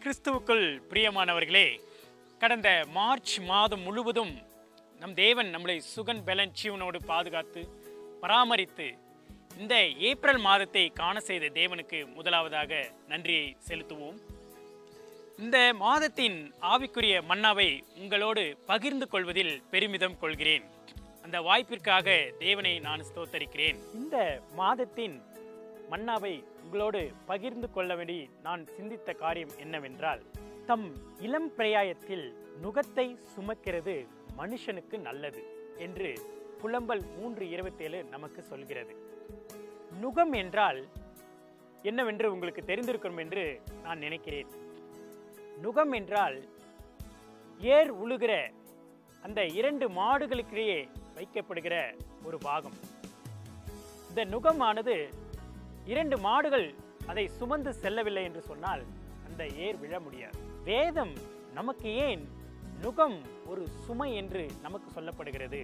கிறிஸ்துவுக்குள் பிரியமானவர்களே கடந்த மார்ச் மாதம் முழுவதும் நம் தேவன் நம்மளை சுகன் பெலன் ஜீவனோடு பாதுகாத்து பராமரித்து இந்த ஏப்ரல் மாதத்தை காண செய்த தேவனுக்கு முதலாவதாக நன்றியை செலுத்துவோம் இந்த மாதத்தின் ஆவிக்குரிய மன்னாவை உங்களோடு பகிர்ந்து கொள்வதில் பெருமிதம் கொள்கிறேன் அந்த வாய்ப்பிற்காக தேவனை நான் ஸ்தோத்தரிக்கிறேன் இந்த மாதத்தின் மன்னாவை உங்களோடு பகிர்ந்து கொள்ளபடி நான் சிந்தித்த காரியம் என்னவென்றால் தம் இளம் பிரயாயத்தில் நுகத்தை சுமக்கிறது மனுஷனுக்கு நல்லது என்று புலம்பல் மூன்று இருபத்தேழு நமக்கு சொல்கிறது நுகம் என்றால் என்னவென்று உங்களுக்கு தெரிந்திருக்கும் என்று நான் நினைக்கிறேன் நுகம் என்றால் ஏர் உழுகிற அந்த இரண்டு மாடுகளுக்கிடையே வைக்கப்படுகிற ஒரு பாகம் இந்த நுகமானது இரண்டு மாடுகள் அதை சுமந்து செல்லவில்லை என்று சொன்னால் அந்த ஏர் விழ முடியாது வேதம் நமக்கு ஏன் நுகம் ஒரு சுமை என்று நமக்கு சொல்லப்படுகிறது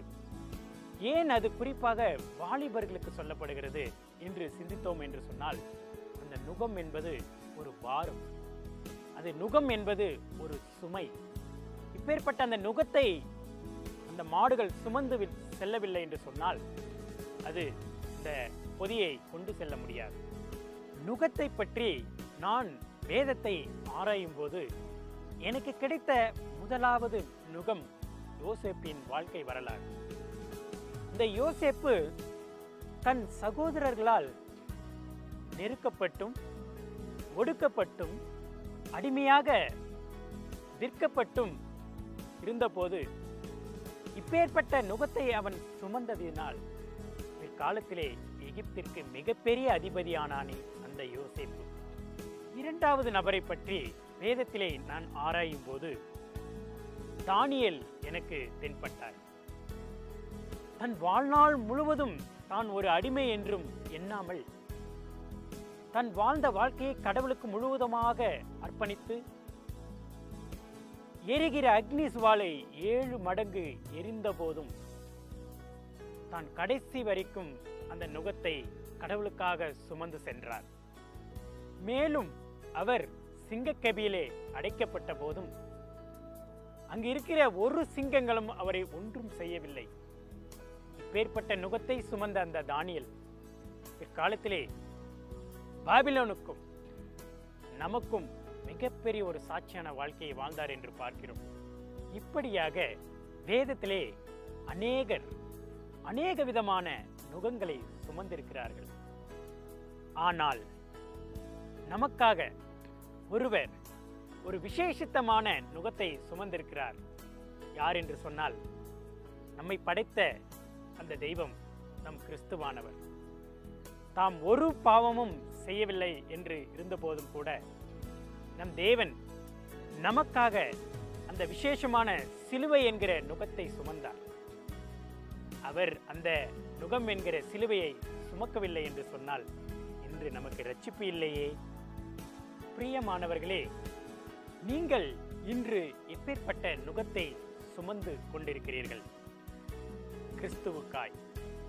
ஏன் அது குறிப்பாக வாலிபர்களுக்கு சொல்லப்படுகிறது என்று சிந்தித்தோம் என்று சொன்னால் அந்த நுகம் என்பது ஒரு பாரம் அது நுகம் என்பது ஒரு சுமை இப்பேற்பட்ட அந்த நுகத்தை அந்த மாடுகள் சுமந்து வி- செல்லவில்லை என்று சொன்னால் அது இந்த பொதியை கொண்டு செல்ல முடியாது நுகத்தை பற்றி நான் வேதத்தை ஆராயும் போது எனக்கு கிடைத்த முதலாவது நுகம் யோசேப்பின் வாழ்க்கை வரலாறு இந்த யோசேப்பு தன் சகோதரர்களால் நெருக்கப்பட்டும் ஒடுக்கப்பட்டும் அடிமையாக விற்கப்பட்டும் இருந்தபோது இப்பேற்பட்ட நுகத்தை அவன் சுமந்ததினால் பிற்காலத்திலே எகிப்திற்கு மிகப்பெரிய அதிபதியானானே அந்த யோசேப்பு இரண்டாவது நபரை பற்றி வேதத்திலே நான் ஆராயும் போது தானியேல் எனக்கு தென்பட்டார் தன் வாழ்நாள் முழுவதும் தான் ஒரு அடிமை என்றும் எண்ணாமல் தன் வாழ்ந்த வாழ்க்கையை கடவுளுக்கு முழுவதுமாக அர்ப்பணித்து எரிகிற அக்னி சுவாலை ஏழு மடங்கு எரிந்த போதும் தான் கடைசி வரைக்கும் அந்த நுகத்தை கடவுளுக்காக சுமந்து சென்றார் மேலும் அவர் சிங்கக்கபியிலே அடைக்கப்பட்ட போதும் அங்கு இருக்கிற ஒரு சிங்கங்களும் அவரை ஒன்றும் செய்யவில்லை இப்பேற்பட்ட நுகத்தை சுமந்த அந்த தானியல் பிற்காலத்திலே பாபிலோனுக்கும் நமக்கும் மிகப்பெரிய ஒரு சாட்சியான வாழ்க்கையை வாழ்ந்தார் என்று பார்க்கிறோம் இப்படியாக வேதத்திலே அநேகர் அநேக விதமான நுகங்களை சுமந்திருக்கிறார்கள் ஆனால் நமக்காக ஒருவர் ஒரு விசேஷித்தமான நுகத்தை சுமந்திருக்கிறார் யார் என்று சொன்னால் நம்மை படைத்த அந்த தெய்வம் நம் கிறிஸ்துவானவர் தாம் ஒரு பாவமும் செய்யவில்லை என்று இருந்தபோதும் கூட நம் தேவன் நமக்காக அந்த விசேஷமான சிலுவை என்கிற நுகத்தை சுமந்தார் அவர் அந்த நுகம் என்கிற சிலுவையை சுமக்கவில்லை என்று சொன்னால் இன்று நமக்கு ரட்சிப்பு இல்லையே பிரியமானவர்களே நீங்கள் இன்று எப்பேற்பட்ட நுகத்தை சுமந்து கொண்டிருக்கிறீர்கள் கிறிஸ்துவுக்காய்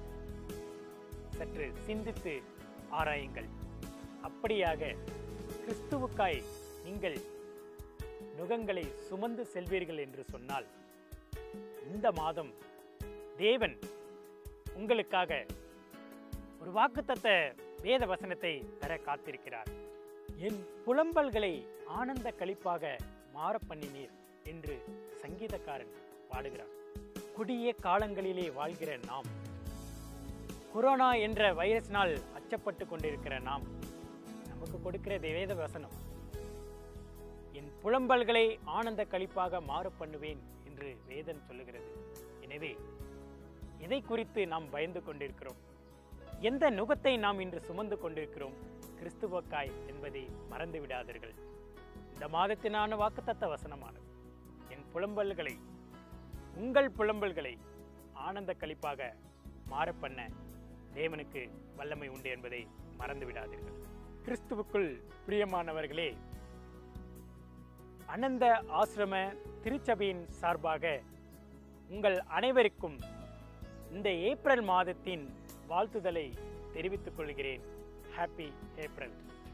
சற்று சிந்தித்து ஆராயுங்கள் அப்படியாக கிறிஸ்துவுக்காய் நீங்கள் நுகங்களை சுமந்து செல்வீர்கள் என்று சொன்னால் இந்த மாதம் தேவன் உங்களுக்காக ஒரு வாக்குத்தத்த வேத வசனத்தை தர காத்திருக்கிறார் என் புலம்பல்களை ஆனந்த களிப்பாக மாற பண்ணினீர் என்று சங்கீதக்காரன் பாடுகிறார் குடிய காலங்களிலே வாழ்கிற நாம் கொரோனா என்ற வைரஸினால் அச்சப்பட்டு கொண்டிருக்கிற நாம் நமக்கு கொடுக்கிற வேத வசனம் என் புலம்பல்களை ஆனந்த களிப்பாக மாற பண்ணுவேன் என்று வேதன் சொல்லுகிறது எனவே எதை குறித்து நாம் பயந்து கொண்டிருக்கிறோம் எந்த நுகத்தை நாம் இன்று சுமந்து கொண்டிருக்கிறோம் கிறிஸ்துவக்காய் என்பதை மறந்து விடாதீர்கள் இந்த மாதத்தினான வாக்குத்தத்த வசனமானது என் புலம்பல்களை உங்கள் புலம்பல்களை ஆனந்த களிப்பாக மாற பண்ண தேவனுக்கு வல்லமை உண்டு என்பதை மறந்து விடாதீர்கள் கிறிஸ்துவுக்குள் பிரியமானவர்களே அனந்த ஆசிரம திருச்சபையின் சார்பாக உங்கள் அனைவருக்கும் இந்த ஏப்ரல் மாதத்தின் வாழ்த்துதலை தெரிவித்துக் கொள்கிறேன் ஹாப்பி ஏப்ரல்